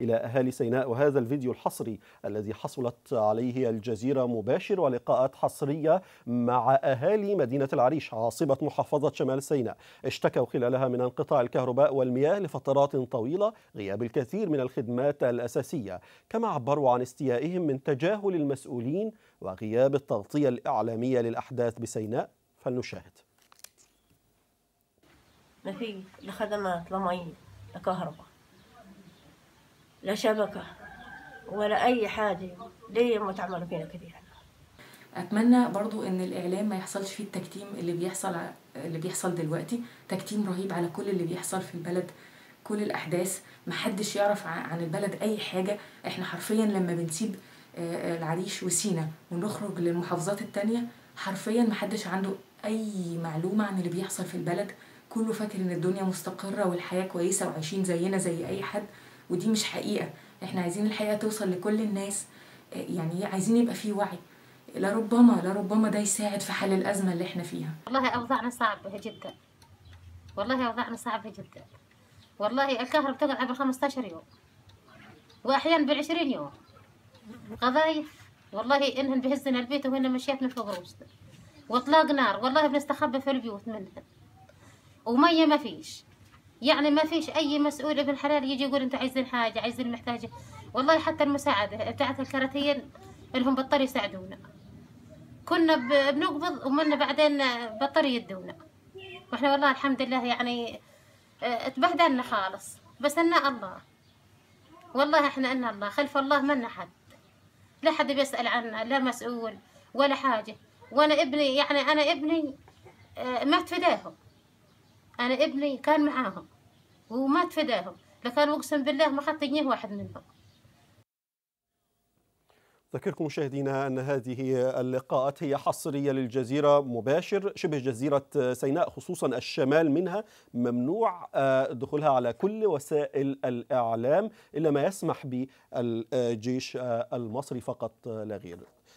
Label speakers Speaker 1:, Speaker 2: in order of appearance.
Speaker 1: إلى أهالي سيناء وهذا الفيديو الحصري الذي حصلت عليه الجزيرة مباشر ولقاءات حصرية مع أهالي مدينة العريش عاصمة محافظة شمال سيناء اشتكوا خلالها من انقطاع الكهرباء والمياه لفترات طويلة غياب الكثير من الخدمات الأساسية كما عبروا عن استيائهم من تجاهل المسؤولين وغياب التغطية الإعلامية للأحداث بسيناء فلنشاهد
Speaker 2: ما في لا خدمات لا مي لا كهرباء لا شبكة ولا أي حاجة ليه ما تعملوا فينا كده
Speaker 3: اتمنى برضو ان الاعلام ما يحصلش فيه التكتيم اللي بيحصل ع- اللي بيحصل دلوقتي تكتيم رهيب على كل اللي بيحصل في البلد كل الاحداث محدش يعرف ع- عن البلد اي حاجه احنا حرفيا لما بنسيب آه، آه، العريش وسينا ونخرج للمحافظات التانية حرفيا محدش عنده اي معلومه عن اللي بيحصل في البلد كله فاكر ان الدنيا مستقره والحياه كويسه وعايشين زينا زي اي حد ودي مش حقيقه احنا عايزين الحقيقه توصل لكل الناس آه، يعني عايزين يبقى فيه وعي لربما لربما ده يساعد في حل الأزمة اللي احنا فيها
Speaker 4: والله أوضاعنا صعبة جدا والله أوضاعنا صعبة جدا والله الكهرباء تقعد بال 15 يوم وأحيانا بال 20 يوم قضايا والله إنهن بهزنا البيت وهن مشيت من فوق روسنا وإطلاق نار والله بنستخبى في البيوت منهن ومية ما فيش يعني ما فيش أي مسؤول ابن حلال يجي يقول أنتوا عايزين حاجة عايزين محتاجة والله حتى المساعدة بتاعت الكراتين إنهم بطلوا يساعدونا كنا ب- بنقبض ومنا بعدين بطلوا يدونا واحنا والله الحمد لله يعني اه، اتبهدلنا خالص بس ان الله والله احنا ان الله خلف الله منا حد لا حد بيسأل عنا لا مسؤول ولا حاجة وانا ابني يعني انا ابني اه، مات فداهم انا ابني كان معاهم ومات فداهم لكان اقسم بالله ما اخذت جنيه واحد منهم
Speaker 1: أذكركم مشاهدينا أن هذه اللقاءات هي حصرية للجزيرة مباشر شبه جزيرة سيناء خصوصا الشمال منها ممنوع آه، دخولها على كل وسائل الإعلام إلا ما يسمح بالجيش آه، المصري فقط آه، لا غير